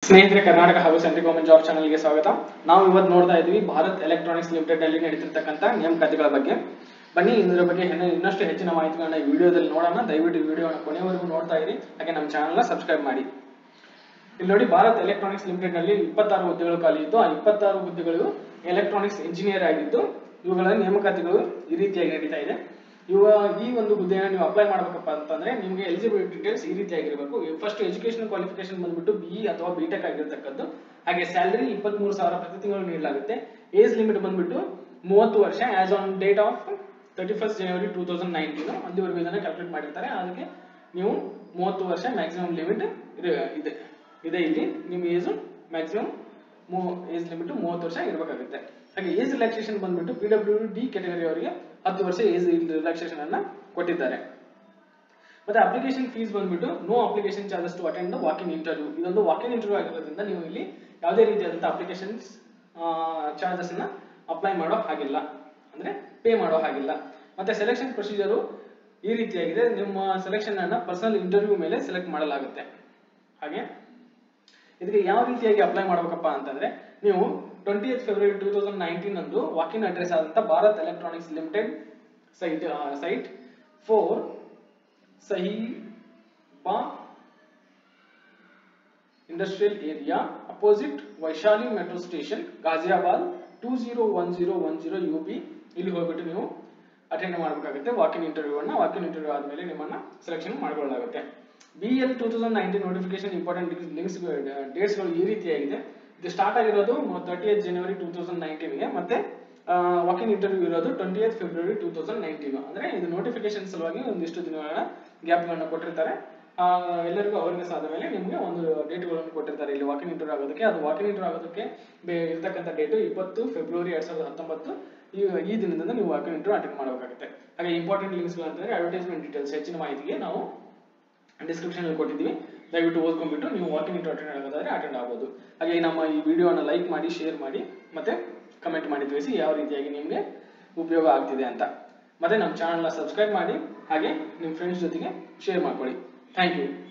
ಸ್ನೇಹಿತರೆ ಕರ್ನಾಟಕ ಹಾಗೂ central government job ಚಾನಲ್ಗೆ ಸ್ವಾಗತ ನಾವು ಇವತ್ತು ನೋಡ್ತಾ ಇದ್ವಿ ಭಾರತ್ ಎಲೆಕ್ಟ್ರಾನಿಕ್ಸ್ ಲಿಮಿಟೆಡ್ ಅಲ್ಲಿ ನಡೀತಿರ್ತಕ್ಕಂಥ ನೇಮಕಾತಿಗಳ ಬಗ್ಗೆ ಬನ್ನಿ ಇದರ ಬಗ್ಗೆ ಇನ್ನ- ಇನ್ನಷ್ಟು ಹೆಚ್ಚಿನ ಮಾಹಿತಿಗಳನ್ನ ಈ ವಿಡಿಯೋದಲ್ಲಿ ನೋಡೋಣ ದಯವಿಟ್ಟು ಈ ವಿಡಿಯೋನ ಕೊನೆವರೆಗೂ ನೋಡ್ತಾ ಇರಿ ಹಾಗೆ ನಮ್ಮ ಚಾನಲ್ನ ಸಬ್ಸ್ಕ್ರೈಬ್ ಮಾಡಿ ಇಲ್ಲಿ ನೋಡಿ ಭಾರತ್ ಎಲೆಕ್ಟ್ರಾನಿಕ್ಸ್ ಲಿಮಿಟೆಡ್ ನಲ್ಲಿ ಇಪ್ಪತ್ತಾರು ಹುದ್ದೆಗಳು ಖಾಲಿ ಇದ್ದು ಆ ಇಪ್ಪತ್ತಾರು ಹುದ್ದೆಗಳು ಎಲೆಕ್ಟ್ರಾನಿಕ್ಸ್ ಇಂಜಿನಿಯರ್ ಆಗಿದ್ದು ಇವುಗಳ ನೇಮಕಾತಿಗಳು ಈ ರೀತಿಯಾಗಿ ನಡೀತಾ ಇದೆ ಇವ ಈ ಒಂದು ಹುದ್ದೆಯನ್ನು ನೀವು ಅಪ್ಲೈ ಮಾಡ್ಬೇಕಪ್ಪ ಅಂತಂದ್ರೆ ನಿಮಗೆ ಎಲಿಜಿಬಿಲಿಟಿ ಡೀಟೇಲ್ಸ್ ಈ ರೀತಿಯಾಗಿರಬೇಕು ಫಸ್ಟ್ ಎಜುಕೇಶನ್ ಕ್ವಾಲಿಫಿಕೇಶನ್ ಬಂದ್ಬಿಟ್ಟು ಬಿ ಅಥವಾ ಬಿ ಟೆಕ್ ಆಗಿರ್ತಕ್ಕದ್ದು ಹಾಗೆ ಸ್ಯಾಲರಿ ಇಪ್ಪತ್ಮೂರು ಸಾವಿರ ಪ್ರತಿ ತಿಂಗಳು ನೀಡಲಾಗುತ್ತೆ ಏಜ್ ಲಿಮಿಟ್ ಬಂದ್ಬಿಟ್ಟು ಮೂವತ್ತು ವರ್ಷ as on date of thirty first January two thousand nineteen ಅಲ್ಲಿವರೆಗೂ ಇದನ್ನ ಕ್ಯಾಲ್ಕುಲೇಟ್ ಮಾಡಿರ್ತಾರೆ ಅದಕ್ಕೆ ನೀವು ಮೂವತ್ತು ವರ್ಷ ಮ್ಯಾಕ್ಸಿಮಮ್ ಲಿಮಿಟ್ ಇದೆ ಇದೆ ಇಲ್ಲಿ ನಿಮ್ಮ ಏಜ್ ಮ್ಯಾಕ್ಸಿಮಮ್ ಏಜ್ ಲಿಮಿಟ್ ಮೂವತ್ತು ವರ್ಷ ಇರಬೇಕಾಗುತ್ತೆ ಹಾಗೆ ಏಜ್ ರಿಲ್ಯಾಕ್ಸೇಷನ್ ಬಂದ್ಬಿಟ್ಟು ಪಿ ಡಬ್ಲ್ಯೂ ಡಿ ಕೆಟಗರಿ ಅವರಿಗೆ ಹತ್ತು ವರ್ಷ ಏಜ್ ರಿಲ್ಯಾಕ್ಸೇಷನ್ ಅನ್ನ ಕೊಟ್ಟಿದ್ದಾರೆ ಮತ್ತೆ ಅಪ್ಲಿಕೇಶನ್ ಫೀಸ್ ಬಂದ್ಬಿಟ್ಟು no application charges to attend the walking interview ಇದೊಂದು ವಾಕಿಂಗ್ ಇಂಟರ್ವ್ಯೂ ಆಗಿರೋದ್ರಿಂದ ನೀವು ಇಲ್ಲಿ ಯಾವುದೇ ರೀತಿಯಾದಂಥ ಅಪ್ಲಿಕೇಶನ್ಸ್ ಚಾರ್ಜಸ್ ಅನ್ನ ಅಪ್ಲೈ ಮಾಡೋ ಹಾಗಿಲ್ಲ ಅಂದ್ರೆ ಪೇ ಮಾಡೋ ಹಾಗಿಲ್ಲ ಮತ್ತೆ ಸೆಲೆಕ್ಷನ್ ಪ್ರೊಸೀಜರು ಈ ರೀತಿಯಾಗಿದೆ ನಿಮ್ಮ ಸೆಲೆಕ್ಷನ್ ಅನ್ನ ಪರ್ಸನಲ್ ಇಂಟರ್ವ್ಯೂ ಮೇಲೆ ಸೆಲೆಕ್ಟ್ ಮಾಡಲಾಗುತ್ತೆ ಹಾಗೆ ಇದಕ್ಕೆ ಯಾವ ರೀತಿಯಾಗಿ ಅಪ್ಲೈ ಮಾಡ್ಬೇಕಪ್ಪ ಅಂತಂದ್ರೆ ನೀವು twenty eighth February two thousand nineteen ಅಂದು ವಾಕಿನ್ ಅಡ್ರೆಸ್ ಆದಂತ Bharat electronics limited site site four Sahibabad industrial area opposite Vaishali metro station Ghaziabad two zero one zero one zero U P ಇಲ್ಲಿ ಹೋಗ್ಬಿಟ್ಟು ನೀವು ಅಟೆಂಡ್ ಮಾಡಬೇಕಾಗುತ್ತೆ ವಾಕಿನ್ ಇಂಟರ್ವ್ಯೂ ಅನ್ನ ವಾಕಿನ್ ಇಂಟರ್ವ್ಯೂ ಆದ್ಮೇಲೆ ನಿಮ್ಮನ್ನ selection ಮಾಡ್ಕೊಳ್ಳಲಾಗುತ್ತೆ B L two thousand nineteen notification important links ಡೇಟ್ಸ್ಗಳು ಈ ರೀತಿಯಾಗಿದೆ ಇದು ಸ್ಟಾರ್ಟ್ ಆಗಿರೋದು thirty eighth January two thousand ನೈನ್ಟೀನ್ಗೆ ಮತ್ತೆ ವಾಕಿಂಗ್ ಇಂಟರ್ವ್ಯೂ ಇರೋದು twenty eighth February two thousand nineteen ಅಂದ್ರೆ ಇದು ನೋಟಿಫಿಕೇಶನ್ ಸಲುವಾಗಿ ಒಂದಿಷ್ಟು ದಿನಗಳ ಗ್ಯಾಪ್ಗಳನ್ನ ಕೊಟ್ಟಿರ್ತಾರೆ ಆ, ಎಲ್ಲರಿಗೂ ಅವೇರ್ನೆಸ್ ಆದ ಮೇಲೆ ನಿಮಗೆ ಒಂದು ಡೇಟ್ಗಳನ್ನು ಕೊಟ್ಟಿರ್ತಾರೆ ಇಲ್ಲಿ ವಾಕಿಂಗ್ ಇಂಟರ್ವ್ಯೂ ಆಗೋದಕ್ಕೆ ಅದು ವಾಕಿಂಗ್ ಇಂಟರ್ವ್ಯೂ ಆಗೋದಕ್ಕೆ ಬೇ- ಇರ್ತಕ್ಕಂಥ ಡೇಟ್ ಇಪ್ಪತ್ತು ಫೆಬ್ರವರಿ ಎರಡ್ ಸಾವಿರದ ಹತ್ತೊಂಬತ್ತು ಈ ಈ ದಿನದಿಂದ ನೀವು ವಾಕಿಂಗ್ ಇಂಟರ್ವ್ಯೂ ಅಟೆಂಡ್ ಮಾಡಬೇಕಾಗುತ್ತೆ ಹಾಗೆ ಇಂಪಾರ್ಟೆಂಟ್ ಲಿಂಕ್ಸ್ ಅಂತಂದ್ರೆ ಅಡ್ವರ್ಟೈಸ್ಮೆಂಟ್ ಡೀಟೇಲ್ಸ್ ಹೆಚ್ಚಿನ ಮಾಹಿತಿಗೆ ನಾವು ಡಿಸ್ಕ್ರಿಪ್ಷನ್ ಅಲ್ಲಿ ಕೊಟ್ಟಿದ್ದೀವಿ ದಯವಿಟ್ಟು ಓದ್ಕೊಂಡ್ಬಿಟ್ಟು ನೀವು ವಾಕಿಂಗ್ ಇಂಟರ್ವ್ಯೂ ಅಟೆಂಡ್ ಆಗೋದಾದ್ರೆ ಅಟೆಂಡ್ ಆಗ್ಬೋದು ಹಾಗೆ ನಮ್ಮ ಈ ವಿಡಿಯೋನ ಲೈಕ್ ಮಾಡಿ ಶೇರ್ ಮಾಡಿ ಮತ್ತೆ ಕಮೆಂಟ್ ಮಾಡಿ ತಿಳಿಸಿ ಯಾವ ರೀತಿಯಾಗಿ ನಿಮಗೆ ಉಪಯೋಗ ಆಗ್ತಿದೆ ಅಂತ ಮತ್ತೆ ನಮ್ಮ ಚಾನಲ್ನ ಸಬ್ಸ್ಕ್ರೈಬ್ ಮಾಡಿ ಹಾಗೆ ನಿಮ್ಮ ಫ್ರೆಂಡ್ಸ್ ಜೊತೆಗೆ ಶೇರ್ ಮಾಡ್ಕೊಳ್ಳಿ ಥ್ಯಾಂಕ್ ಯು